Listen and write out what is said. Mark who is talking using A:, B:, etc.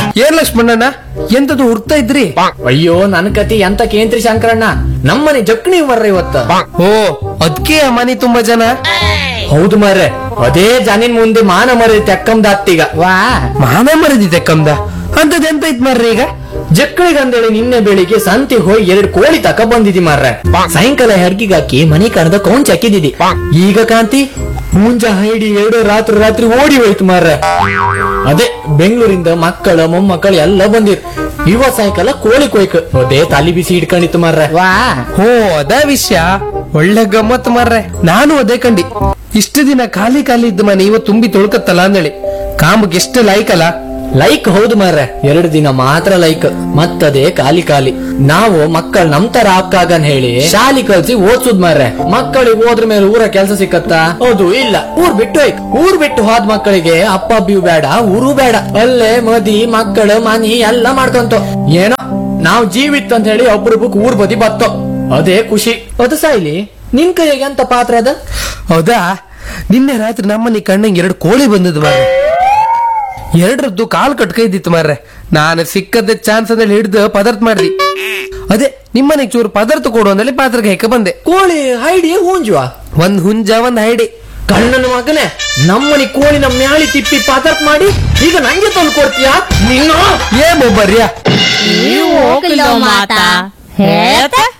A: ಏನ್ ಲಕ್ಷ್ಮಣ್ಣಣ್ಣ ಎಂತದು ಹುಡ್ತಾ ಇದ್ರಿ
B: ಅಯ್ಯೋ ನನ್ ಕತಿ ಎಂತ ಕೇಂದ್ರಿ ಶಂಕರಣ್ಣ ನಮ್ಮನೆ ಜಕ್ಣಿ ಬರ್ರ ಇವತ್ತ
A: ಓ ಅದ್ಕೆ ಆ ಮನೆ ತುಂಬಾ ಜನ
B: ಹೌದು ಮಾರ್ರೆ ಅದೇ ಜನಿನ್ ಮುಂದೆ ಮಾನ ಮರಿ ತೆಕ್ಕಂದಾತ್ತೀಗ ವಾ
A: ಮಾನ ಮರದಿದೆ ಕಮ್ದ ಅಂತದ್ ಎಂತ ಇತ್ ಮಾರ್ರಿ ಈಗ
B: ಜಕ್ಕಳಿಗಂದೇಳಿ ನಿನ್ನೆ ಬೆಳಿಗ್ಗೆ ಸಂತೆಗೆ ಹೋಗಿ ಎರಡು ಕೋಳಿ ತಕ ಬಂದಿದಿ ಮಾರ್ರೆ ಸಾಯಂಕಾಲ ಹೆರ್ಗಿಗೆ ಹಾಕಿ ಮನೆ ಕಡ್ದ ಕೌಂಚ್ ಹಾಕಿದಿದಿ ಈಗ ಕಾಂತಿ ಮುಂಜ ಹೈಡಿ ಎರಡು ರಾತ್ರಿ ರಾತ್ರಿ ಓಡಿ ಹೋಯ್ತು ಮಾರ್ರೆ ಅದೇ ಬೆಂಗಳೂರಿಂದ ಮಕ್ಕಳ ಮೊಮ್ಮಕ್ಕಳು ಎಲ್ಲ ಬಂದಿರ್ ಇವತ್ ಸಾಯಂಕಾಲ ಕೋಳಿ ಕೊಯ್ಕ ಅದೇ ತಲಿ ಬಿಸಿ ಇಟ್ಕೊಂಡಿತ್ತು ಮಾರ್ರೆ ವಾ
A: ಓ ಅದ ವಿಷಯ ಒಳ್ಳೆ ಗಮ್ಮತ್ ಮಾರ್ರೆ ನಾನು ಅದೇ ಕಂಡಿ ಇಷ್ಟು ದಿನ ಖಾಲಿ ಖಾಲಿ ಇದ್ದ ಮನೆ ಇವ ತುಂಬಿ ತೊಳ್ಕತ್ತಲ್ಲ ಅಂದೇಳಿ ಕಾಂಬಕ್ಕೆ ಎಷ್ಟು ಲಾಯ್ಕಲ್ಲ
B: ಲೈಕ್ ಹೌದು ಮಾರ್ರೆ ಎರಡು ದಿನ ಮಾತ್ರ ಲೈಕ್ ಮತ್ತದೇ ಖಾಲಿ ಖಾಲಿ ನಾವು ಮಕ್ಕಳು ನಮ್ ತರ ಆಗ್ಕಾಗನ್ ಹೇಳಿ ಶಾಲಿ ಕಲ್ಸಿ ಓದ್ಸುದ್ ಮಾರ್ರೆ ಮಕ್ಕಳಿಗೆ ಹೋದ್ರ ಮೇಲೆ ಊರ ಕೆಲಸ ಸಿಕ್ಕತ್ತಾ ಹೌದು ಇಲ್ಲ ಊರ್ ಬಿಟ್ಟು ಹೋಯ್ತು ಊರ್ ಬಿಟ್ಟು ಹೋದ್ ಮಕ್ಕಳಿಗೆ ಅಪ್ಪ ಅಬ್ಬಿಯು ಬೇಡ ಊರು ಬೇಡ ಅಲ್ಲೇ ಮದಿ ಮಕ್ಕಳು ಮನಿ ಎಲ್ಲ ಮಾಡ್ಕೊಂತ ಏನೋ ನಾವ್ ಜೀವಿತ್ ಅಂತ ಹೇಳಿ ಒಬ್ರೊಬ್ಬಕ್ ಊರ್ ಬದಿ ಬತ್ತೋ ಅದೇ ಖುಷಿ ಅದು ಸಾಯ್ಲಿ ನಿನ್ ಕೈಗೆ ಎಂತ ಪಾತ್ರ ಅದ
A: ಹೌದಾ ನಿನ್ನೆ ರಾತ್ರಿ ನಮ್ಮನೆ ಕಣ್ಣಂಗೆ ಎರಡು ಕೋಳಿ ಬಂದದ್ದು ಮಾರ್ರೆ ಎರಡರದ್ದು ಕಾಲ್ ಕಟ್ಕೈದಿತ್ತು ಮಾರ್ರೆ ನಾನು ಸಿಕ್ಕದ ಚಾನ್ಸ್ ಅಂದ್ರೆ ಹಿಡ್ದು ಪದಾರ್ಥ ಮಾಡ್ದಿ ಅದೇ ನಿಮ್ಮನೆಗೆ ಚೂರು ಪದಾರ್ಥ ಕೊಡು ಅಂದೇಳಿ ಪಾತ್ರಕ್ಕೆ ಹೆಕ್ಕ ಬಂದೆ
B: ಕೋಳಿ ಹೈಡಿ ಹೂಂಜುವ
A: ಒಂದ್ ಹುಂಜ ಒಂದ್ ಹೈಡಿ
B: ಕಣ್ಣನ ಮಗನೇ ನಮ್ಮನಿ ಕೋಳಿನ ಮ್ಯಾಳಿ ತಿಪ್ಪಿ ಪಾತರ್ಪ್ ಮಾಡಿ ಈಗ ನಂಗೆ ತಂದು ಕೊಡ್ತೀಯಾ ನೀನು
A: ಏ ಮೊಬ್ಬರ್ಯಾ
C: ನೀವು ಹೋಗಿಲ್ಲ ಮಾತಾ ಹೇಳ್ತಾ